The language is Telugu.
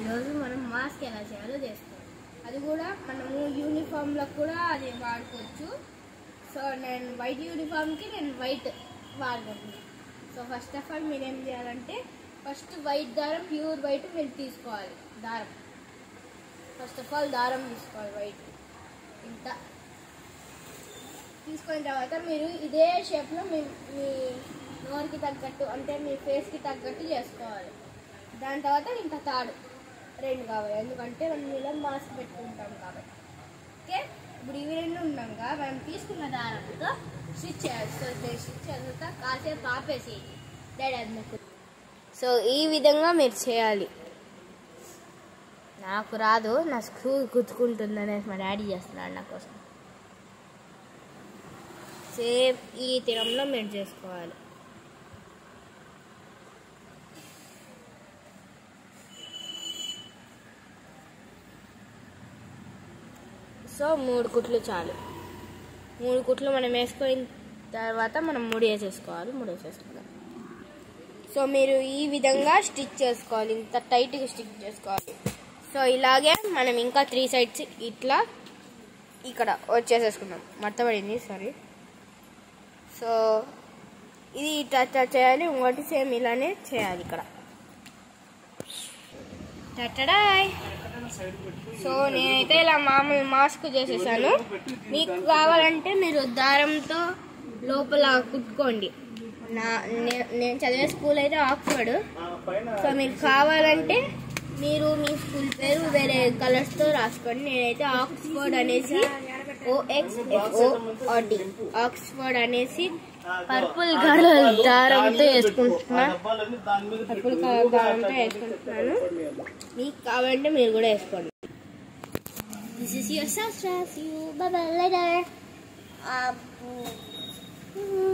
ఈరోజు మనం మాస్క్ ఎలా చేయాలో చేస్తాం అది కూడా మనము యూనిఫామ్లకు కూడా అది వాడుకోవచ్చు సో నేను వైట్ యూనిఫామ్కి నేను వైట్ వాడుకుంటున్నాను సో ఫస్ట్ ఆఫ్ ఆల్ మీరు ఏం చేయాలంటే ఫస్ట్ వైట్ దారం ప్యూర్ వైట్ మీరు తీసుకోవాలి దారం ఫస్ట్ ఆఫ్ ఆల్ దారం తీసుకోవాలి వైట్ ఇంత తీసుకున్న తర్వాత మీరు ఇదే షేప్లో మీ మీ నోరుకి తగ్గట్టు అంటే మీ ఫేస్కి తగ్గట్టు చేసుకోవాలి దాని తర్వాత ఇంత తాడు రెండు కావాలి ఎందుకంటే మనం ఇలా మాస్క్ పెట్టుకుంటాం కాబట్టి ఓకే ఇప్పుడు ఇవి రెండు ఉన్నాక మనం తీసుకున్న దారంతో స్టిచ్ చేయాలి సో స్టిచ్ చేసిన కాసేపు ఆపేసి డాడీ అది నాకు సో ఈ విధంగా మీరు చేయాలి నాకు రాదు నా స్క్రూ గుచ్చుకుంటుందనేసి మా డాడీ చేస్తున్నాడు నా కోసం సేమ్ ఈ తీరంలో మీరు చేసుకోవాలి సో మూడు కుట్లు చాలు మూడు కుట్లు మనం వేసుకున్న తర్వాత మనం ముడి వేసేసుకోవాలి ముడి వేసేసుకుందాం సో మీరు ఈ విధంగా స్టిచ్ చేసుకోవాలి ఇంత టైట్గా స్టిచ్ చేసుకోవాలి సో ఇలాగే మనం ఇంకా త్రీ సైడ్స్ ఇట్లా ఇక్కడ వచ్చేసేసుకున్నాం మడతపడింది సారీ సో ఇది ఇట్లా ఇట్లా చేయాలి ఇంకోటి సేమ్ ఇలానే చేయాలి ఇక్కడ టటడాయ్ సో నేనైతే ఇలా మామూలు మాస్క్ చేసేసాను మీకు కావాలంటే మీరు దారంతో లోపల కుట్టుకోండి నా నే- నేను చదివే స్కూల్ అయితే ఆక్స్ఫర్డ్ సో మీకు కావాలంటే మీరు మీ స్కూల్ పేరు వేరే కలర్స్తో రాసుకోండి నేనైతే ఆక్స్ఫర్డ్ అనేసి ఓఎక్స్ ఓఆర్డి ఆక్స్ఫర్డ్ అనేసి పర్పుల్ కలర్ దారంతో వేసుకుంటున్నా పర్పుల్ కలర్ దారంతో వేసుకుంటున్నాను మీకు కావాలంటే మీరు కూడా వేసుకోండి this is your subscribe you bye bye later